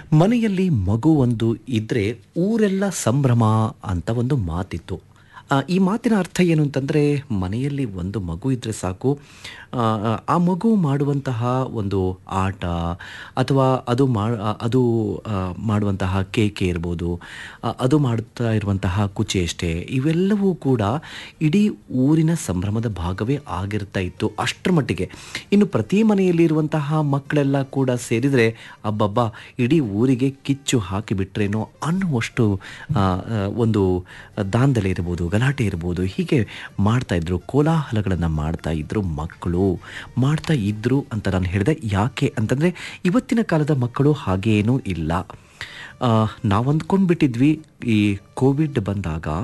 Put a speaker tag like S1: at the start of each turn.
S1: ಮನೆಯಲ್ಲಿ ಮಗು ಒಂದು ಇದ್ದರೆ ಊರೆಲ್ಲ ಸಂಭ್ರಮ ಅಂತ ಒಂದು ಮಾತಿತ್ತು ಆ, ಈ ಮಾತಿನ ಅರ್ಥ ಏನು ಅಂತಂದರೆ ಮನೆಯಲ್ಲಿ ಒಂದು ಮಗು ಇದ್ದರೆ ಸಾಕು ಆ, ಆ ಮಗು ಮಾಡುವಂತಹ ಒಂದು ಆಟ ಅಥವಾ ಅದು ಮಾ ಅದು ಆ, ಮಾಡುವಂತಹ ಕೇಕೆ ಇರ್ಬೋದು ಆ, ಅದು ಮಾಡುತ್ತಾ ಇರುವಂತಹ ಕುಚೇಷ್ಟೆ ಇವೆಲ್ಲವೂ ಕೂಡ ಇಡೀ ಊರಿನ ಸಂಭ್ರಮದ ಭಾಗವೇ ಆಗಿರ್ತಾ ಇತ್ತು ಅಷ್ಟರ ಮಟ್ಟಿಗೆ ಇನ್ನು ಪ್ರತಿ ಮನೆಯಲ್ಲಿರುವಂತಹ ಮಕ್ಕಳೆಲ್ಲ ಕೂಡ ಸೇರಿದರೆ ಅಬ್ಬಬ್ಬ ಇಡೀ ಊರಿಗೆ ಕಿಚ್ಚು ಹಾಕಿಬಿಟ್ರೇನೋ ಅನ್ನುವಷ್ಟು ಆ, ಆ, ಒಂದು ದಾಂಧಲೆ ಇರ್ಬೋದು ಗಲಾಟೆ ಇರ್ಬೋದು ಹೀಗೆ ಮಾಡ್ತಾ ಇದ್ರು ಕೋಲಾಹಲಗಳನ್ನು ಮಾಡ್ತಾ ಇದ್ರು ಮಕ್ಕಳು ಮಾಡ್ತಾ ಇದ್ರು ಅಂತ ನಾನು ಹೇಳಿದೆ ಯಾಕೆ ಅಂತಂದರೆ ಇವತ್ತಿನ ಕಾಲದ ಮಕ್ಕಳು ಹಾಗೇನೂ ಇಲ್ಲ ನಾವು ಅಂದ್ಕೊಂಡ್ಬಿಟ್ಟಿದ್ವಿ ಈ ಕೋವಿಡ್ ಬಂದಾಗ